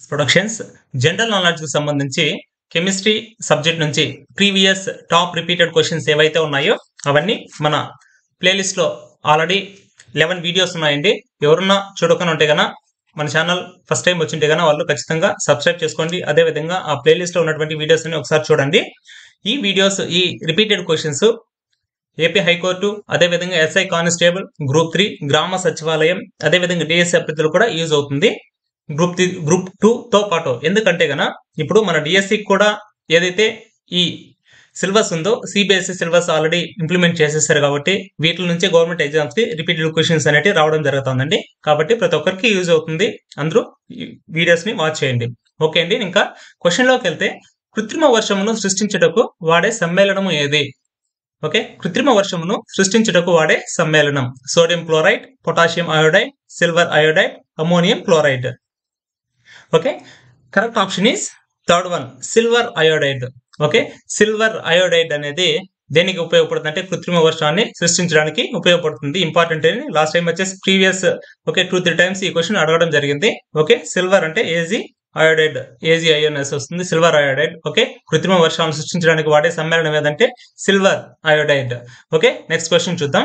productions general knowledge కి సంబంధించి chemistry subject నుంచి ప్రీవియస్ టాప్ రిపీటెడ్ క్వశ్చన్స్ ఏవైతే ఉన్నాయో అవన్నీ మన ప్లేలిస్ట్ లో ఆల్రెడీ లెవెన్ వీడియోస్ ఉన్నాయండి ఎవరున్నా చూడకుండా ఉంటే గన మన ఛానల్ ఫస్ట్ టైం వచ్చింటే గన వాళ్ళు ఖచ్చితంగా సబ్స్క్రైబ్ చేసుకోండి అదే విధంగా ఆ ప్లేలిస్ట్ లో ఉన్నటువంటి వీడియోస్ అన్ని ఒకసారి చూడండి ఈ వీడియోస్ ఈ రిపీటెడ్ క్వశ్చన్స్ ఏపీ హైకోర్టు అదేవిధంగా ఎస్ఐ కానిస్టేబుల్ గ్రూప్ త్రీ గ్రామ సచివాలయం అదేవిధంగా డిఎస్సీ అభ్యర్థులు కూడా యూజ్ అవుతుంది గ్రూప్ త్రీ గ్రూప్ టూ తో పాటు ఎందుకంటే గన ఇప్పుడు మన డిఎస్సికి కూడా ఏదైతే ఈ సిలబస్ ఉందో సిబిఎస్ఈ సిలబస్ ఆల్రెడీ ఇంప్లిమెంట్ చేసేసారు కాబట్టి వీటి నుంచి గవర్నమెంట్ ఎగ్జామ్స్ కి రిపీటెడ్ క్వశ్చన్స్ అనేవి రావడం జరుగుతుందండి కాబట్టి ప్రతి ఒక్కరికి యూజ్ అవుతుంది అందరూ వీడియోస్ ని వాచ్ చేయండి ఓకే అండి ఇంకా క్వశ్చన్ లోకి వెళ్తే కృత్రిమ వర్షమును సృష్టించుటకు వాడే సమ్మేళనము ఏది ఓకే కృత్రిమ వర్షమును సృష్టించుటకు వాడే సమ్మేళనం sodium chloride potassium iodide silver iodide ammonium chloride okay correct option is third one silver iodide okay silver iodide అనేది దేనికి ఉపయోగపడుతుంది అంటే కృత్రిమ వర్షాన్ని సృష్టించడానికి ఉపయోగపడుతుంది ఇంపార్టెంట్ అని లాస్ట్ టైం వచ్చేసి previous okay two three times ఈ క్వశ్చన్ అడగడం జరిగింది ఓకే సిల్వర్ అంటే ఏజీ అయోడైడ్ ఏజీ ఐఎన్ఎస్ వస్తుంది సిల్వర్ అయోడైడ్ ఓకే కృత్రిమ వర్షాలను సృష్టించడానికి వాడే సమ్మేళనం ఏదంటే silver iodide okay next question చూద్దాం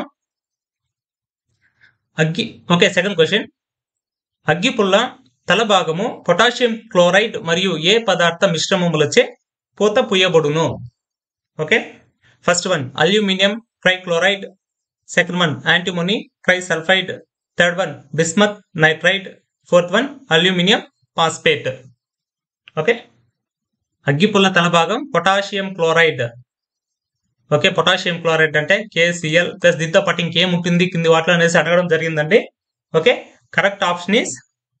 అగ్గి ఓకే సెకండ్ క్వశ్చన్ అగ్గి పుల్ల తల భాగము పొటాషియం క్లోరైడ్ మరియు ఏ పదార్థ మిశ్రమములచే పూత పుయ్యబడును okay first one aluminium trichloride second one antimony trisulphide third one bismuth nitride fourth one aluminium phosphate okay అగ్గిపుల్ల తల భాగం potassium chloride okay potassium chloride అంటే కేసిఎల్ ప్లస్ దీంతో పాటు ఇంకేం ఉంటుంది కింది వాటిలో అనేసి అడగడం జరిగిందండి okay correct option is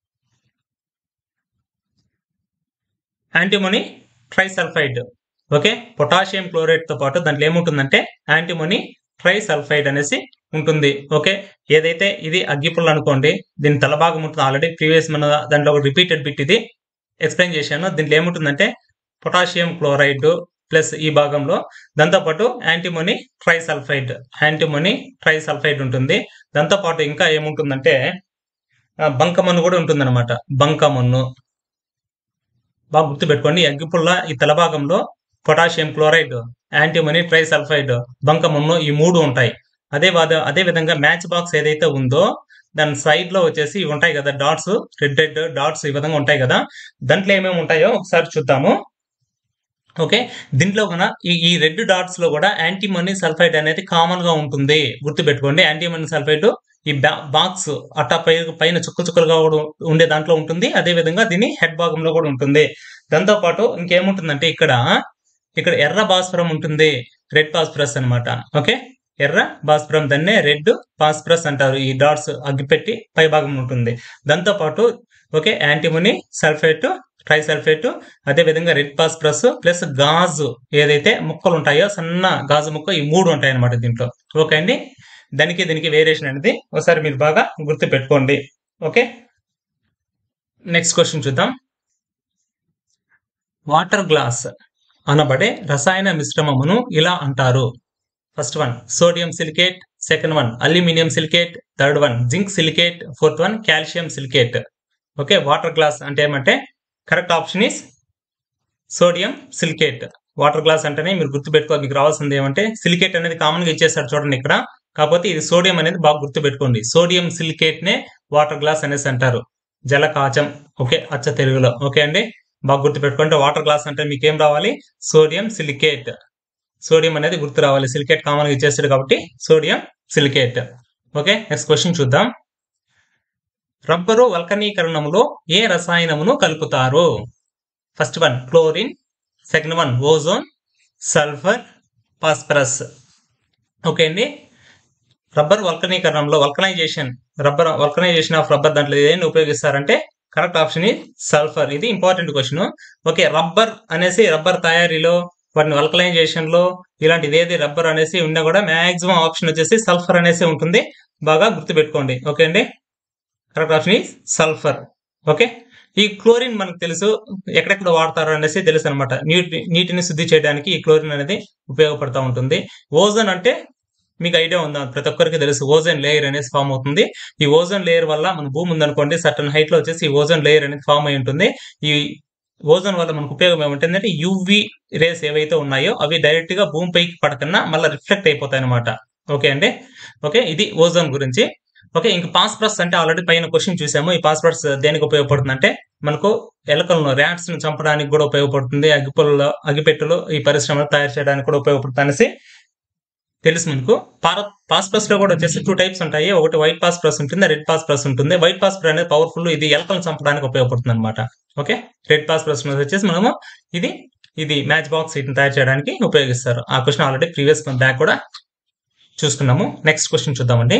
antimony trisulphide okay potassium chloride తో పాటు దాంట్లో ఏముంటుందంటే యాంటీమోనీ ట్రైసల్ఫైడ్ అనేసి ఉంటుంది ఓకే ఏదైతే ఇది అగ్గిపుల్ల అనుకోండి దీని తల భాగం ఉంటుంది ఆల్రెడీ ప్రీవియస్ మన దాంట్లో ఒక రిపీటెడ్ బిట్ ఇది ఎక్స్ప్లెయిన్ చేశాను దీంట్లో ఏముంటుందంటే పొటాషియం క్లోరైడ్ ప్లస్ ఈ భాగంలో దాంతోపాటు యాంటీమోనీ ట్రైసల్ఫైడ్ యాంటీమోనీ ట్రైసల్ఫైడ్ ఉంటుంది దాంతోపాటు ఇంకా ఏముంటుందంటే బంకమన్ను కూడా ఉంటుందన్నమాట బంకమన్ను బాగా గుర్తుపెట్టుకోండి అగ్గిపుల్ల ఈ తల భాగంలో పొటాషియం క్లోరైడ్ యాంటీమనీ ట్రైసల్ఫైడ్ బంకమన్ను ఈ మూడు ఉంటాయి అదే అదే విధంగా మ్యాచ్ బాక్స్ ఏదైతే ఉందో దాని సైడ్ లో వచ్చేసి ఇవి ఉంటాయి కదా డాట్స్ రెడ్ రెడ్ డాట్స్ ఈ విధంగా ఉంటాయి కదా దాంట్లో ఏమేమి ఉంటాయో ఒకసారి చూద్దాము ఓకే దీంట్లో కూడా ఈ ఈ రెడ్ డాట్స్ లో కూడా యాంటీమనీ సల్ఫైడ్ అనేది కామన్ గా ఉంటుంది గుర్తుపెట్టుకోండి యాంటీమనీ సల్ఫైడ్ ఈ బాక్స్ అట్టా పై పైన చుక్కలు చుక్కలుగా కూడా ఉండే దాంట్లో ఉంటుంది అదే విధంగా దీని హెడ్ భాగంలో కూడా ఉంటుంది దాంతో పాటు ఇంకేముంటుందంటే ఇక్కడ ఇక్కడ ఎర్ర భాస్వరం ఉంటుంది రెడ్ పాస్పరస్ అనమాట ఓకే ఎర్ర భాస్వరం దాన్నే రెడ్ పాస్పరస్ అంటారు ఈ డాట్స్ అగ్గిపెట్టి పై భాగం ఉంటుంది దాంతో పాటు ఓకే యాంటీమోనీ సల్ఫేట్ ట్రైసల్ఫేట్ అదే విధంగా రెడ్ పాస్పరస్ ప్లస్ గాజు ఏదైతే ముక్కలు ఉంటాయో సన్న గాజు ముక్క ఈ మూడు ఉంటాయి అనమాట దీంట్లో ఓకే అండి దానికి దీనికి వేరియేషన్ అనేది ఒకసారి మీరు బాగా గుర్తు పెట్టుకోండి ఓకే నెక్స్ట్ క్వశ్చన్ చూద్దాం వాటర్ గ్లాస్ అనబడే రసాయన మిశ్రమమును ఇలా అంటారు first one sodium silicate second one aluminium silicate third one zinc silicate fourth one calcium silicate okay water glass అంటే ఏమంటే correct option is sodium silicate water glass అంటేనే మీరు గుర్తుపెట్టుకో మీకు రావాల్సింది ఏమంటే సిలికేట్ అనేది కామన్ గా ఇచ్చేసారు చూడండి ఇక్కడ కాకపోతే ఇది సోడియం అనేది బాగా గుర్తుపెట్టుకోండి సోడియం సిలికేట్ నే వాటర్ గ్లాస్ అనేసి అంటారు జలకాచం ఓకే అచ్చ తెలుగులో ఓకే అండి బాగా గుర్తుపెట్టుకుంటే వాటర్ గ్లాస్ అంటే మీకు ఏం రావాలి సోడియం సిలికేట్ సోడియం అనేది గుర్తు రావాలి సిలికేట్ కామన్ గా ఇచ్చేస్తాడు కాబట్టి sodium silicate okay next question చూద్దాం రబ్బరు వల్కనీకరణంలో ఏ రసాయనమును కలుపుతారు first one chlorine second one ozone sulphur phosphorus okay అండి రబ్బర్ వల్కనీకరణంలో vulcanisation rubber vulcanisation of rubber దాంట్లో ఏదైనా ఉపయోగిస్తారంటే కరెక్ట్ ఆప్షన్ ఈ సల్ఫర్ ఇది ఇంపార్టెంట్ క్వశ్చన్ ఓకే రబ్బర్ అనేసి రబ్బర్ తయారీలో వాటిని వల్కలైజేషన్ లో ఇలాంటిది ఏది రబ్బర్ అనేసి ఉన్నా కూడా మాక్సిమం ఆప్షన్ వచ్చేసి సల్ఫర్ అనేసి ఉంటుంది బాగా గుర్తుపెట్టుకోండి ఓకే అండి కరెక్ట్ ఆప్షన్ ఈ సల్ఫర్ ఓకే ఈ క్లోరిన్ మనకు తెలుసు ఎక్కడెక్కడ వాడతారు అనేసి తెలుసు అనమాట నీటి నీటిని శుద్ధి చేయడానికి ఈ క్లోరిన్ అనేది ఉపయోగపడతా ఉంటుంది ఓజోన్ అంటే మీకు ఐడియా ఉందా ప్రతి ఒక్కరికి తెలుసు ఓజోన్ లేయర్ అనేది ఫామ్ అవుతుంది ఈ ఓజోన్ లేయర్ వల్ల మన భూమి ఉందనుకోండి సర్టన్ హైట్ లో వచ్చేసి ఈ ఓజోన్ లేయర్ అనేది ఫామ్ అయి ఉంటుంది ఈ ఓజోన్ వల్ల మనకు ఉపయోగం ఏమంటుందంటే యువి రేస్ ఏవైతే ఉన్నాయో అవి డైరెక్ట్ గా భూమిపైకి పడకన్నా మళ్ళీ రిఫ్లెక్ట్ అయిపోతాయి అనమాట ఓకే అండి ఓకే ఇది ఓజోన్ గురించి ఓకే ఇంక పాస్పరస్ అంటే ఆల్రెడీ పైన క్వశ్చన్ చూసాము ఈ పాస్పరస్ దేనికి ఉపయోగపడుతుంది అంటే మనకు ఎలకలను ర్యాట్స్ ను చంపడానికి కూడా ఉపయోగపడుతుంది అగ్గిపుల్లలో అగ్గిపెట్టెలు ఈ పరిశ్రమలు తయారు చేయడానికి కూడా ఉపయోగపడుతుంది అనేసి తెలుసు మనకు పాస్పరస్ లో కూడా వచ్చేసి టూ టైప్స్ ఉంటాయి ఒకటి వైట్ పాస్పరస్ ఉంటుంది రెడ్ పాస్పరస్ ఉంటుంది వైట్ పాస్పరస్ అనేది పవర్ఫుల్ ఇది ఎలకలను చంపడానికి ఉపయోగపడుతుంది అనమాట ఓకే రెడ్ పాస్పరస్ వచ్చేసి మనము ఇది ఇది మ్యాచ్ బాక్స్ వీటిని తయారు చేయడానికి ఉపయోగిస్తారు ఆ క్వశ్చన్ ఆల్రెడీ ప్రీవియస్ బ్యాక్ కూడా చూసుకున్నాము నెక్స్ట్ క్వశ్చన్ చూద్దామండి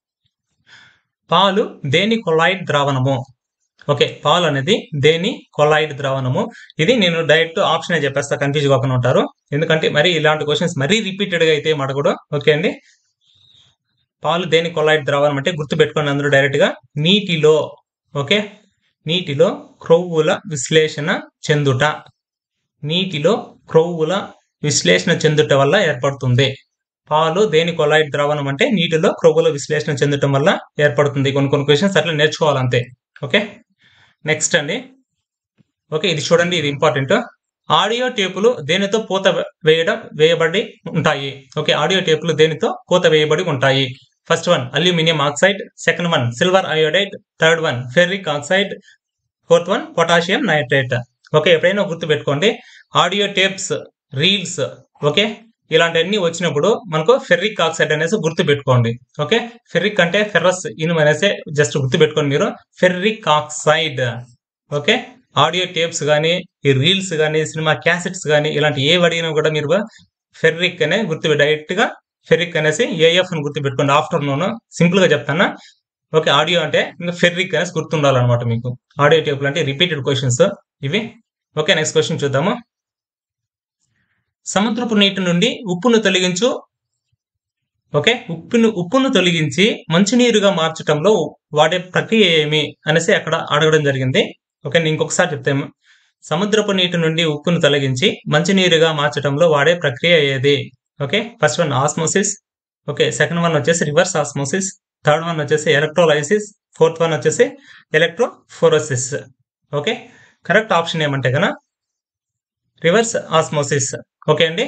పాలు దేని కొలాయిడ్ ద్రావణము ఓకే పాలు అనేది దేని కొలాయిడ్ ద్రావణము ఇది నేను డైరెక్ట్ ఆప్షన్ చెప్పేస్తా కన్ఫ్యూజ్ కాకుండా ఉంటారు ఎందుకంటే మరి ఇలాంటి క్వశ్చన్స్ మరీ రిపీటెడ్ గా అయితే అడగడు ఓకే అండి పాలు దేని కొలాయిడ్ ద్రావణం అంటే గుర్తు పెట్టుకోండి అందరూ డైరెక్ట్ గా నీటిలో ఓకే నీటిలో క్రొవ్వుల విశ్లేషణ చెందుట నీటిలో క్రొవ్వుల విశ్లేషణ చెందుట వల్ల ఏర్పడుతుంది పాలు దేని కొలాయిడ్ ద్రావణం అంటే నీటిలో క్రొవ్వుల విశ్లేషణ చెందటం వల్ల ఏర్పడుతుంది కొన్ని కొన్ని క్వశ్చన్స్ అట్లా నేర్చుకోవాలంతే ఓకే నెక్స్ట్ అండి ఓకే ఇది చూడండి ఇది ఇంపార్టెంట్ ఆడియో టేపులు దేనితో పూత వేయడం వేయబడి ఉంటాయి ఓకే ఆడియో టేపులు దేనితో పూత వేయబడి ఉంటాయి first one aluminium oxide second one silver iodide third one ferric oxide fourth one potassium nitrate okay ఎప్పుడైనా గుర్తు పెట్టుకోండి ఆడియో టేప్స్ రీల్స్ ఓకే ఇలాంటివన్నీ వచ్చినప్పుడు మనకు ఫెర్రిక్ ఆక్సైడ్ అనేసి గుర్తు పెట్టుకోండి ఓకే ఫెర్రిక్ అంటే ఫెర్రస్ ఇనుము అనేసి జస్ట్ గుర్తు పెట్టుకోండి మీరు ferric oxide okay audio tapes కానీ ఈ రీల్స్ కానీ సినిమా క్యాసెట్స్ కానీ ఇలాంటి ఏ అడిగినా కూడా మీరు ఫెర్రిక్ అనే గుర్తు డైరెక్ట్ గా ఫెర్రిక్ అనేసి ఏఎఫ్ అని గుర్తు పెట్టుకోండి ఆఫ్టర్నూన్ సింపుల్ గా చెప్తాను ఓకే ఆడియో అంటే ఇంకా ఫెర్రిక్ అనేసి గుర్తుండాలన్నమాట మీకు ఆడియో టేపులు అంటే రిపీటెడ్ క్వశ్చన్స్ ఇవి ఓకే నెక్స్ట్ క్వశ్చన్ చూద్దాము సముద్రపు నీటి నుండి ఉప్పును తొలగించు ఓకే ఉప్పును ఉప్పును తొలగించి మంచినీరుగా మార్చడంలో వాడే ప్రక్రియ ఏమి అనేసి అక్కడ అడగడం జరిగింది ఓకే నేను ఇంకొకసారి చెప్తాము సముద్రపు నీటి నుండి ఉప్పును తొలగించి మంచినీరుగా మార్చడంలో వాడే ప్రక్రియ ఏది okay first one osmosis okay second one వచ్చేసి రివర్స్ ఆస్మోసిస్ థర్డ్ వన్ వచ్చేసి ఎలక్ట్రోలైసిస్ ఫోర్త్ వన్ వచ్చేసి ఎలక్ట్రోఫోరోసిస్ ఓకే కరెక్ట్ ఆప్షన్ ఏమంటే కనుక రివర్స్ ఆస్మోసిస్ ఓకే అండి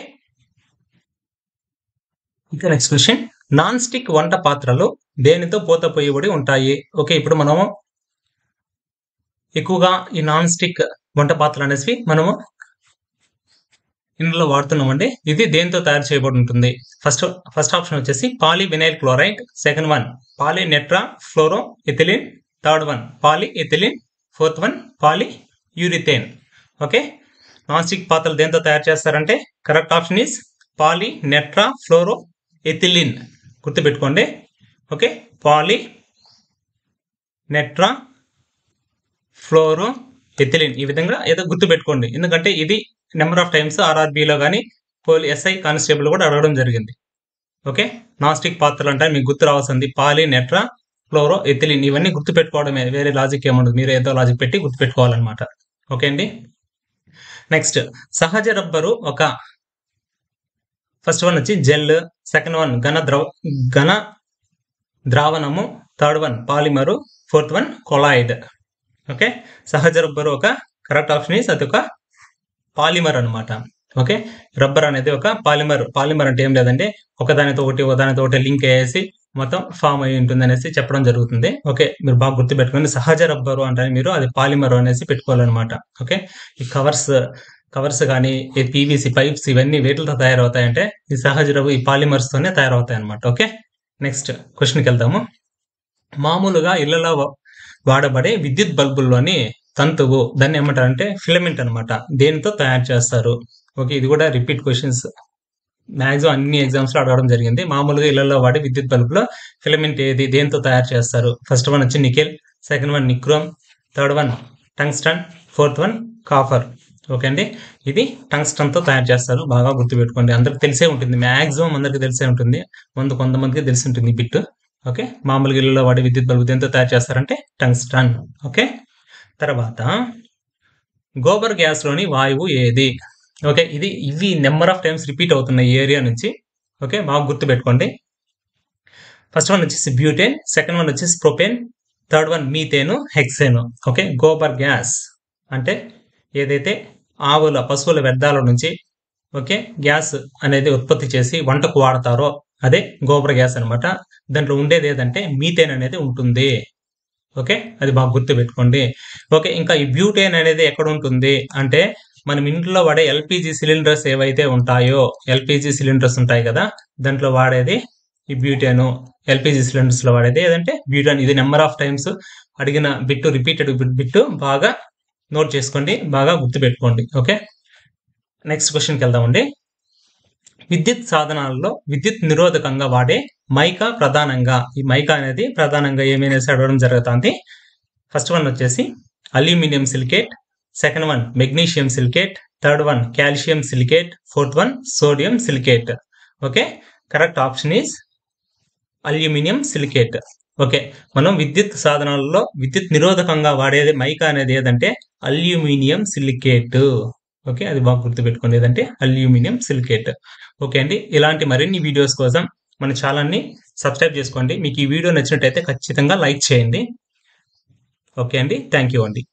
ఇంకా నెక్స్ట్ క్వశ్చన్ నాన్ స్టిక్ వంట పాత్రలు దేనితో పూత పోయబడి ఉంటాయి ఓకే ఇప్పుడు మనము ఎక్కువగా ఈ నాన్ స్టిక్ వంట పాత్రలు అనేసి మనము ఇందులో వాడుతున్నామండి ఇది దేంతో తయారు చేయబడి ఉంటుంది ఫస్ట్ ఫస్ట్ ఆప్షన్ వచ్చేసి polyvinyl chloride second one polytetrafluoroethylene third one polyethylene fourth one polyurethane okay non stick పాత్రలు దేంతో తయారు చేస్తారంటే correct option is polytetrafluoroethylene గుర్తుపెట్టుకోండి okay polytetrafluoroethylene ఈ విధంగా ఏదో గుర్తుపెట్టుకోండి ఎందుకంటే ఇది నెంబర్ ఆఫ్ టైమ్స్ ఆర్ఆర్బీలో కానీ పోలీ ఎస్ఐ కానిస్టేబుల్ కూడా అడగడం జరిగింది ఓకే నాన్ స్టిక్ పాత్రలు అంటే మీకు గుర్తు రావాల్సింది పాలీ నెట్రా ఫ్లోరో ఎథిలిన్ ఇవన్నీ గుర్తుపెట్టుకోవడమే వేరే లాజిక్ ఏముండదు మీరు ఏదో లాజిక్ పెట్టి గుర్తుపెట్టుకోవాలన్నమాట ఓకే అండి నెక్స్ట్ సహజ రబ్బరు ఒక ఫస్ట్ వన్ వచ్చి జెల్ సెకండ్ వన్ ఘన ద్రవ ఘన ద్రావణము third one polymer fourth one colloid okay సహజ రబ్బరు ఒక కరెక్ట్ ఆప్షన్ ఈస్ అది ఒక పాలిమర్ అనమాట ఓకే రబ్బర్ అనేది ఒక పాలిమర్ పాలిమర్ అంటే ఏం లేదంటే ఒకదానితో ఒకటి ఒకదానితో ఒకటి లింక్ అయ్యేసి మొత్తం ఫామ్ అయి ఉంటుంది అనేసి చెప్పడం జరుగుతుంది ఓకే మీరు బాగా గుర్తు పెట్టుకోండి సహజ రబ్బరు అంటే మీరు అది పాలిమర్ అనేసి పెట్టుకోవాలన్నమాట ఓకే ఈ కవర్స్ కవర్స్ కానీ ఈ పీవీసీ పైప్స్ ఇవన్నీ వేటితో తయారవుతాయంటే ఈ సహజ రబ్బు ఈ పాలిమర్స్ తోనే తయారవుతాయి అనమాట ఓకే నెక్స్ట్ క్వశ్చన్కి వెళ్దాము మామూలుగా ఇళ్లలో వాడబడే విద్యుత్ బల్బుల్లోని తంతువు దాన్ని ఏమంటారంటే ఫిలమెంట్ అనమాట దేనితో తయారు చేస్తారు ఓకే ఇది కూడా రిపీట్ క్వశ్చన్స్ మ్యాక్సిమం అన్ని ఎగ్జామ్స్ లో అడగడం జరిగింది మామూలుగా ఇళ్లలో వాడే విద్యుత్ బల్బులో ఫిలమెంట్ ఏది దేంతో తయారు చేస్తారు ఫస్ట్ వన్ వచ్చి nickel second one nichrome third one tungsten fourth one copper okay అండి ఇది టంగ్స్టన్ తో తయారు చేస్తారు బాగా గుర్తుపెట్టుకోండి అందరికి తెలిసే ఉంటుంది మ్యాక్సిమం అందరికి తెలిసే ఉంటుంది ముందు కొంతమందికి తెలిసి ఉంటుంది ఈ బిట్ ఓకే మామూలుగా ఇళ్ళలో వాడే విద్యుత్ బల్బు దేంతో తయారు చేస్తారంటే టంగ్స్టన్ ఓకే తర్వాత గోబర్ గ్యాస్ లోని వాయువు ఏది ఓకే ఇది ఇవి నెంబర్ ఆఫ్ టైమ్స్ రిపీట్ అవుతున్నాయి ఈ ఏరియా నుంచి ఓకే బాగా గుర్తుపెట్టుకోండి ఫస్ట్ వన్ వచ్చేసి బ్యూటేన్ సెకండ్ వన్ వచ్చేసి propane third one methane hexane okay gobar gas అంటే ఏదైతే ఆవుల పశువుల వ్యర్థాల నుంచి ఓకే గ్యాస్ అనేది ఉత్పత్తి చేసి వంటకు వాడతారో అదే గోబర్ గ్యాస్ అనమాట దాంట్లో ఉండేది ఏదంటే మీథేన్ అనేది ఉంటుంది ఓకే అది బాగా గుర్తు పెట్టుకోండి ఓకే ఇంకా ఈ బ్యూటేన్ అనేది ఎక్కడ ఉంటుంది అంటే మనం ఇంట్లో వాడే ఎల్పిజి సిలిండర్స్ ఏవైతే ఉంటాయో ఎల్పిజి సిలిండర్స్ ఉంటాయి కదా దాంట్లో వాడేది ఈ బ్యూటేను ఎల్పిజి సిలిండర్స్ లో వాడేది ఏదంటే బ్యూటాన్ ఇది నెంబర్ ఆఫ్ టైమ్స్ అడిగిన బిట్టు రిపీటెడ్ బిట్టు బాగా నోట్ చేసుకోండి బాగా గుర్తుపెట్టుకోండి ఓకే నెక్స్ట్ క్వశ్చన్కి వెళ్దామండి విద్యుత్ సాధనాలలో విద్యుత్ నిరోధకంగా వాడే మైకా ప్రధానంగా ఈ మైకా అనేది ప్రధానంగా ఏమనేసి అడగడం జరుగుతుంది ఫస్ట్ వన్ వచ్చేసి aluminium silicate second one magnesium silicate third one calcium silicate fourth one sodium silicate okay correct option is aluminium silicate okay మనం విద్యుత్ సాధనాలలో విద్యుత్ నిరోధకంగా వాడేది మైకా అనేది ఏదంటే అల్యూమినియం సిలికేట్ ఓకే అది బాగా గుర్తుపెట్టుకోండి ఏదంటే అల్యూమినియం సిలికేట్ ఓకే అండి ఇలాంటి మరిన్ని వీడియోస్ కోసం మన ఛానల్ని సబ్స్క్రైబ్ చేసుకోండి మీకు ఈ వీడియో నచ్చినట్టయితే ఖచ్చితంగా లైక్ చేయండి ఓకే అండి థ్యాంక్ యూ అండి